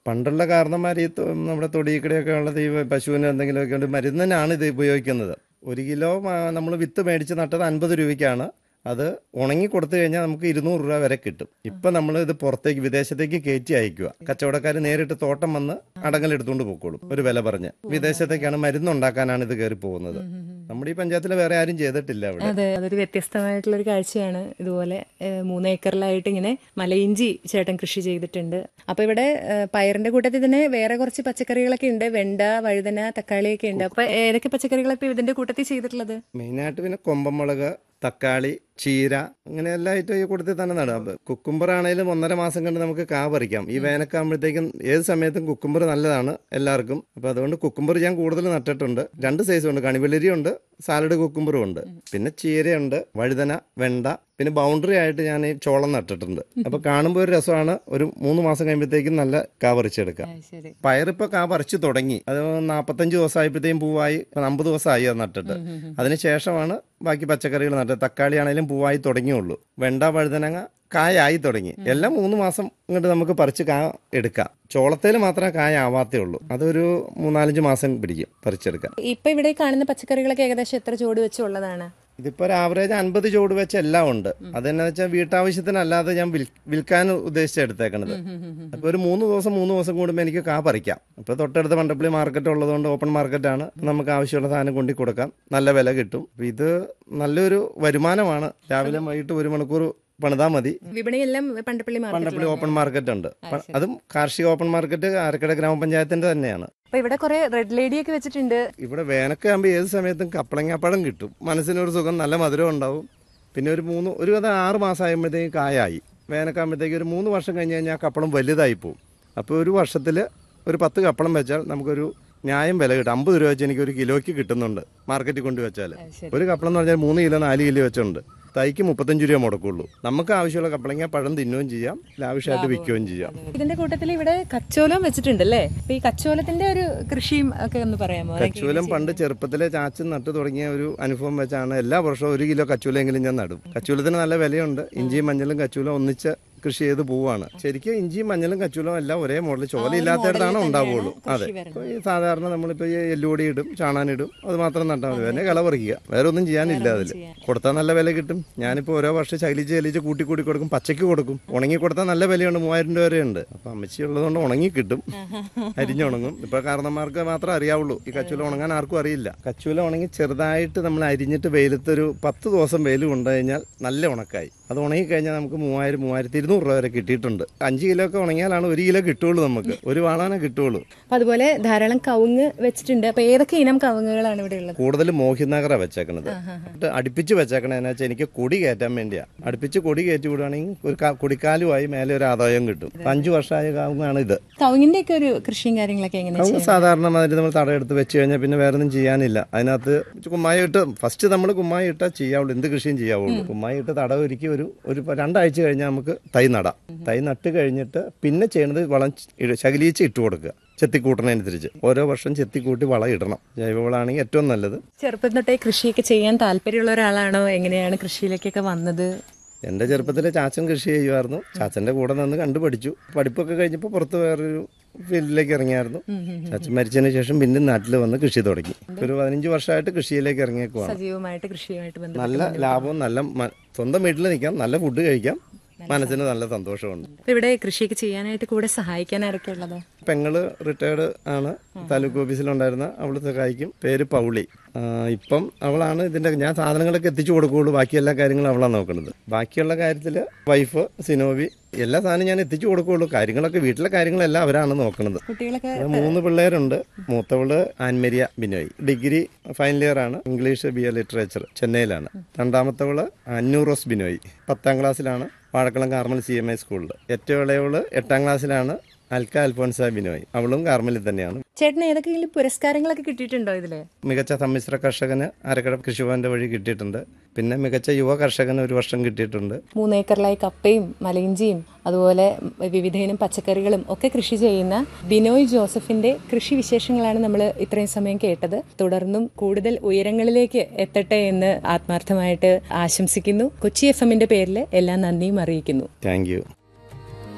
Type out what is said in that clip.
പണ്ടുള്ള കാരണന്മാർ ഈ തൊ- നമ്മുടെ തൊടിയിക്കടെയൊക്കെ ഉള്ളത് ഈ പശുവിന് എന്തെങ്കിലുമൊക്കെ ഉണ്ട് മരുന്ന് തന്നെയാണ് ഇത് ഉപയോഗിക്കുന്നത് ഒരു കിലോ നമ്മൾ വിത്ത് മേടിച്ച് നട്ടത് അൻപത് രൂപയ്ക്കാണ് അത് ഉണങ്ങി കൊടുത്തു കഴിഞ്ഞാൽ നമുക്ക് ഇരുന്നൂറ് രൂപ വരെ കിട്ടും ഇപ്പൊ നമ്മൾ ഇത് പുറത്തേക്ക് വിദേശത്തേക്ക് കയറ്റി അയക്കുക കച്ചവടക്കാർ നേരിട്ട് തോട്ടം വന്ന് അടങ്ങലെടുത്തുകൊണ്ട് പോയിക്കോളും ഒരു വില പറഞ്ഞ് വിദേശത്തേക്കാണ് മരുന്നുണ്ടാക്കാനാണ് ഇത് കയറി പോകുന്നത് നമ്മുടെ ഈ പഞ്ചായത്തിൽ വേറെ ആരും ചെയ്തിട്ടില്ല അവിടെ അതെ അതൊരു വ്യത്യസ്തമായിട്ടുള്ള ഒരു കാഴ്ചയാണ് ഇതുപോലെ ഏഹ്, മൂന്ന് ഏക്കറിലായിട്ട് ഇങ്ങനെ മലയിഞ്ചി ചേട്ടൻ കൃഷി ചെയ്തിട്ടുണ്ട് അപ്പൊ ഇവിടെ ഏഹ്, പയറിന്റെ കൂട്ടത്തിൽ തന്നെ വേറെ കുറച്ച് പച്ചക്കറികളൊക്കെ ഉണ്ട് വെണ്ട വഴുതന തക്കാളിയൊക്കെ ഉണ്ട് അപ്പൊ ഏതൊക്കെ പച്ചക്കറികളൊക്കെ ഇതിന്റെ കൂട്ടത്തിൽ ചെയ്തിട്ടുള്ളത് മെയിനായിട്ട് പിന്നെ കൊമ്പമുളക് തക്കാളി ചീര അങ്ങനെ എല്ലാ ഐറ്റം ഈ കൂട്ടത്തിൽ തന്നെ നടാം കുക്കുംബർ ആണെങ്കിലും ഒന്നര മാസം കൊണ്ട് നമുക്ക് കാ പറിക്കാം ഈ വേനൽക്കാകുമ്പോഴത്തേക്കും ഏത് സമയത്തും കുക്കുംബർ നല്ലതാണ് എല്ലാവർക്കും അപ്പൊ അതുകൊണ്ട് കുക്കുംബർ ഞാൻ കൂടുതൽ നട്ടിട്ടുണ്ട് രണ്ട് സൈസ് ഉണ്ട് കണിവെള്ളരി ഉണ്ട് സാലഡ് കുക്കുംബറും ഉണ്ട് പിന്നെ ചീരയുണ്ട് വഴുതന വെണ്ട പിന്നെ ബൗണ്ടറി ആയിട്ട് ഞാൻ ഈ ചോളം നട്ടിട്ടുണ്ട് അപ്പൊ കാണുമ്പോൾ ഒരു രസമാണ് ഒരു മൂന്ന് മാസം കഴിയുമ്പോഴത്തേക്കും നല്ല കാ പറിച്ചെടുക്കാം ശരി പയറിപ്പോ കാ പറിച്ചു തുടങ്ങി അത് നാപ്പത്തഞ്ച് ദിവസമായപ്പോഴത്തേക്കും പൂവായി ഇപ്പൊ അമ്പത് ദിവസമായി അത് നട്ടിട്ട് അതിനുശേഷമാണ് ബാക്കി പച്ചക്കറികൾ നട്ടത് തക്കാളി ആണെങ്കിലും പൂവായി തുടങ്ങിയുള്ളൂ വെണ്ട വഴുതനങ്ങ കായായി തുടങ്ങി എല്ലാം മൂന്ന് മാസം ഇങ്ങോട്ട് നമുക്ക് പറിച്ച് കാ എടുക്കാം ചോളത്തേൽ മാത്രമേ കായ ആവാത്തേ ഉള്ളൂ അതൊരു മൂന്നാലഞ്ച് മാസം പിടിക്കും പറിച്ചെടുക്കാൻ ഇപ്പൊ ഇവിടെ കാണുന്ന പച്ചക്കറികളൊക്കെ ഏകദേശം എത്ര ചുവട് വെച്ചുള്ളതാണ് ഇതിപ്പോ ഒരു ആവറേജ് അൻപത് ചുവട് വെച്ച് എല്ലാം ഉണ്ട് അതെന്നു വെച്ചാൽ വീട്ടാവശ്യത്തിനല്ലാതെ ഞാൻ വിൽ- വിൽക്കാൻ ഉദ്ദേശിച്ച എടുത്തേക്കണത് അപ്പൊ ഒരു മൂന്ന് ദിവസം മൂന്ന് ദിവസം കൂടുമ്പോൾ എനിക്ക് കാ പറിക്കാം അപ്പൊ തൊട്ടടുത്ത് മണ്ടപ്പള്ളി മാർക്കറ്റ് ഉള്ളതുകൊണ്ട് ഓപ്പൺ മാർക്കറ്റാണ് നമുക്ക് ആവശ്യമുള്ള സാധനം കൊണ്ടു കൊടുക്കാം നല്ല വില കിട്ടും അപ്പൊ ഇത് നല്ലൊരു വരുമാനമാണ് രാവിലെ വൈകിട്ട് ഒരു മണിക്കൂർ പണിതാ മതി വിപണിയെല്ലാം Pandappilly market Pandappilly open market ഉണ്ട് പ- അതും കാർഷിക ഓപ്പൺ മാർക്കറ്റ് ആരക്കട ഗ്രാമപഞ്ചായത്തിന്റെ തന്നെയാണ് അപ്പൊ ഇവിടെ കുറെ റെഡ് ലേഡി ഒക്കെ വെച്ചിട്ടുണ്ട് ഇവിടെ വേനൽക്കാകുമ്പോൾ ഏത് സമയത്തും കപ്പളങ്ങാപ്പഴം കിട്ടും മനസ്സിനൊരു സുഖം നല്ല മധുരം ഉണ്ടാവും പിന്നെ ഒരു മൂന്ന് ഒരു കഥ ആറ് മാസം ആകുമ്പോഴത്തേക്ക് കായായി വേനൽക്കാകുമ്പോഴത്തേക്ക് ഒരു മൂന്ന് വർഷം കഴിഞ്ഞ് കഴിഞ്ഞാൽ ആ കപ്പളം വലുതായി പോകും അപ്പോൾ ഒരു വർഷത്തിൽ ഒരു പത്ത് കപ്പളം വെച്ചാൽ നമുക്കൊരു ന്യായം വില കിട്ടും അമ്പത് രൂപ വെച്ച് എനിക്ക് ഒരു കിലോയ്ക്ക് കിട്ടുന്നുണ്ട് മാർക്കറ്റിൽ കൊണ്ട് വെച്ചാൽ ഒരു കപ്പളം എന്ന് പറഞ്ഞാൽ മൂന്ന് കിലോ നാല് കിലോ വെച്ചുണ്ട് തൈക്ക് മുപ്പത്തഞ്ച് രൂപ മുടക്കുള്ളൂ നമുക്ക് ആവശ്യമുള്ള കപ്പളങ്ങ പഴം തിന്നുകയും ചെയ്യാം ലാവിഷായിട്ട് വിൽക്കുകയും ചെയ്യാം ഇതിന്റെ കൂട്ടത്തിൽ ഇവിടെ കച്ചോലം വെച്ചിട്ടുണ്ടല്ലേ അപ്പൊ ഈ കച്ചോലത്തിന്റെ ഒരു കൃഷിയും ഒക്കെ ഒന്ന് പറയാമോ കച്ചൂലം പണ്ട് ചെറുപ്പത്തിലെ ചാച്ചൻ നട്ടു തുടങ്ങിയ ഒരു അനുഭവം വെച്ചാണ് എല്ലാ വർഷവും ഒരു കിലോ കച്ചൂലെങ്കിലും ഞാൻ നടും കച്ചൂലത്തിന് നല്ല വിലയുണ്ട് ഇഞ്ചിയും മഞ്ഞളും കച്ചൂലും ഒന്നിച്ച് കൃഷി ചെയ്ത് പോവാണ് ശരിക്കും ഇഞ്ചിയും മഞ്ഞളും കച്ചൂലും എല്ലാം ഒരേ മോഡൽ ചോല ഇല്ലാത്തടത്താണ് ഉണ്ടാവുള്ളൂ അതെ ഇപ്പൊ ഈ സാധാരണ നമ്മളിപ്പോ ഈ എല്ലുപൊടി ഇടും ചാണാനിടും അത് മാത്രം നട്ടാൽ മതി പിന്നെ കള പറിക്കുക വേറെ ഒന്നും ചെയ്യാനില്ല അതിൽ കൊടുത്താൽ നല്ല വില കിട്ടും ഞാനിപ്പോ ഓരോ വർഷം ശൈലിച്ച് ശൈലിച്ച് കൂട്ടി കൂടി കൊടുക്കും പച്ചയ്ക്ക് കൊടുക്കും ഉണങ്ങി കൊടുത്താൽ നല്ല വിലയുണ്ട് മൂവായിരം രൂപ വരെ ഉണ്ട് അപ്പൊ അമ്മച്ചി ഉള്ളതുകൊണ്ട് ഉണങ്ങി കിട്ടും അരിഞ്ഞുണങ്ങും ഇപ്പൊ കാരണന്മാർക്ക് മാത്രമേ അറിയാവുള്ളൂ ഈ കച്ചൂല ഉണങ്ങാൻ ആർക്കും അറിയില്ല കച്ചൂല ഉണങ്ങി ചെറുതായിട്ട് നമ്മൾ അരിഞ്ഞിട്ട് വെയിലത്തൊരു പത്ത് ദിവസം വെയിൽ കൊണ്ടു കഴിഞ്ഞാൽ നല്ല ഉണക്കായി അത് ഉണങ്ങി കഴിഞ്ഞാൽ നമുക്ക് മൂവായിരം മൂവായിരത്തി ഇരുന്നൂറ് രൂപ വരെ കിട്ടിയിട്ടുണ്ട് അഞ്ച് കിലോ ഒക്കെ ഉണങ്ങിയാലാണ് ഒരു കിലോ കിട്ടുള്ളൂ നമുക്ക് ഒരു വാളാനെ കിട്ടുള്ളൂ അപ്പൊ അതുപോലെ ധാരാളം കവുങ്ങ് വെച്ചിട്ടുണ്ട് അപ്പൊ ഏതൊക്കെ ഇനം കവുങ്ങുകളാണ് ഇവിടെ ഉള്ളത് കൂടുതൽ മോഹിനഗറാ വെച്ചേക്കണത് എന്നിട്ട് അടുപ്പിച്ച് വെച്ചേക്കണ എന്നാ വെച്ചാൽ എനിക്ക് കൊടി കയറ്റാൻ വേണ്ടിയാ അടുപ്പിച്ച് കൊടി കയറ്റി വിടുവാണെങ്കിൽ ഒരു ക- കൊടിക്കാലുമായി മേലെ ഒരു ആദായം കിട്ടും ഇപ്പൊ അഞ്ചു വർഷമായ കാവുങ്ങാണ് ഇത് കവുങ്ങിന്റെ ഒക്കെ ഒരു കൃഷിയും കാര്യങ്ങളൊക്കെ എങ്ങനെയാ കവുങ്ങ് സാധാരണ മാതിരി നമ്മൾ തടയെടുത്ത് വെച്ച് കഴിഞ്ഞാൽ പിന്നെ വേറെ ഒന്നും ചെയ്യാനില്ല അതിനകത്ത് കുമ്മായി ഇട്ട് ഫസ്റ്റ് നമ്മൾ കുമ്മായി ഇട്ടാൽ ചെയ്യാവുള്ളൂ എന്ത് കൃഷിയും ചെയ്യാവുള്ളൂ കുമ്മായി ഇട്ട് തട ഒരുക്കി ഒരു ഒരു പ- രണ്ടാഴ്ച കഴിഞ്ഞാൽ നമുക്ക് തൈ നടാം തൈ നട്ട് കഴിഞ്ഞിട്ട് പിന്നെ ചെയ്യണത് വളം ഇട- ശകലീച്ച് ഇട്ട് കൊടുക്കുക ചെത്തിക്കൂട്ടണനുസരിച്ച് ഓരോ വർഷം ചെത്തിക്കൂട്ടി വളം ഇടണം ജൈവവളമാണെങ്കിൽ ഏറ്റവും നല്ലത് ചെറുപ്പം തൊട്ടേ കൃഷിയൊക്കെ ചെയ്യാൻ താല്പര്യമുള്ള ഒരാളാണോ എങ്ങനെയാണ് കൃഷിയിലേക്കൊക്കെ വന്നത് എൻ്റെ ചെറുപ്പത്തിൽ ചാച്ചൻ കൃഷി ചെയ്യുമായിരുന്നു ചാച്ചൻ്റെ കൂടെ നിന്ന് കണ്ടു പഠിച്ചു പഠിപ്പൊക്കെ കഴിഞ്ഞപ്പോൾ പുറത്ത് വേറൊരു ഫീൽഡിലേക്ക് ഇറങ്ങിയായിരുന്നു ചാച്ചൻ മരിച്ചതിന് ശേഷം പിന്നെ നാട്ടിൽ വന്ന് കൃഷി തുടങ്ങി ഒരു പതിനഞ്ച് വർഷമായിട്ട് കൃഷിയിലേക്ക് ഇറങ്ങിയേക്കുവാണ് സജീവമായിട്ട് കൃഷിയുമായിട്ട് ബന്ധപ്പെട്ട് നല്ല ലാഭവും നല്ല മ- സ്വന്തം വീട്ടിൽ നിൽക്കാം നല്ല ഫുഡ് കഴിക്കാം മനസ്സിന് നല്ല സന്തോഷമുണ്ട് അപ്പൊ ഇവിടെ കൃഷിയൊക്കെ ചെയ്യാനായിട്ട് കൂടെ സഹായിക്കാൻ ആരൊക്കെ ഉള്ളത് പെങ്ങള് റിട്ടയർഡ് ആണ് താലൂക്ക് ഓഫീസിലുണ്ടായിരുന്ന അവള് സഹായിക്കും പേര് പൗളി ആ, ഇപ്പം അവളാണ് ഇതിന്റെ ഞാൻ സാധനങ്ങളൊക്കെ എത്തിച്ചു കൊടുക്കുകയുള്ളൂ ബാക്കി എല്ലാ കാര്യങ്ങളും അവളാണ് നോക്കുന്നത് ബാക്കിയുള്ള കാര്യത്തിൽ വൈഫ് സിനോവി എല്ലാ സാധനവും ഞാൻ എത്തിച്ചു കൊടുക്കുകയുള്ളൂ കാര്യങ്ങളൊക്കെ വീട്ടിലെ കാര്യങ്ങളെല്ലാം അവരാണ് നോക്കുന്നത് കുട്ടികളൊക്കെ അത് മൂന്ന് പിള്ളേരുണ്ട് മൂത്തവള് Ann Maria Binoy degree final year ആണ് ഇംഗ്ലീഷ് ബി എ ലിറ്ററേച്ചർ ചെന്നൈയിലാണ് രണ്ടാമത്തവള് അന്നൂറോസ് ബിനോയ് പത്താം ക്ലാസ്സിലാണ് Vazhakulam Carmel C M I സ്കൂളിൽ ഏറ്റവും ഇളയവള് എട്ടാം ക്ലാസ്സിലാണ് അൽക്ക അൽഫോൻസ ബിനോയ് അവളും കാർമലിൽ തന്നെയാണ് ചേട്ടന് ഏതൊക്കെയെങ്കിലും പുരസ്കാരങ്ങളൊക്കെ കിട്ടിയിട്ടുണ്ടോ ഇതില് മികച്ച സമ്മിശ്ര കർഷകന് അരക്കട കൃഷിഭവന്റെ വഴി കിട്ടിയിട്ടുണ്ട് പിന്നെ മികച്ച യുവ കർഷകന് ഒരു വർഷം കിട്ടിയിട്ടുണ്ട് മൂന്നേക്കറിലായി കപ്പയും മലയിഞ്ചിയും അതുപോലെ വിവിധയിനം പച്ചക്കറികളും ഒക്കെ കൃഷി ചെയ്യുന്ന ബിനോയ് ജോസഫിന്റെ കൃഷി വിശേഷങ്ങളാണ് നമ്മൾ ഇത്രയും സമയം കേട്ടത് തുടർന്നും കൂടുതൽ ഉയരങ്ങളിലേക്ക് എത്തട്ടെ എന്ന് ആത്മാർത്ഥമായിട്ട് ആശംസിക്കുന്നു കൊച്ചി എഫ് എമ്മിന്റെ പേരിൽ എല്ലാ നന്ദിയും അറിയിക്കുന്നു താങ്ക് യു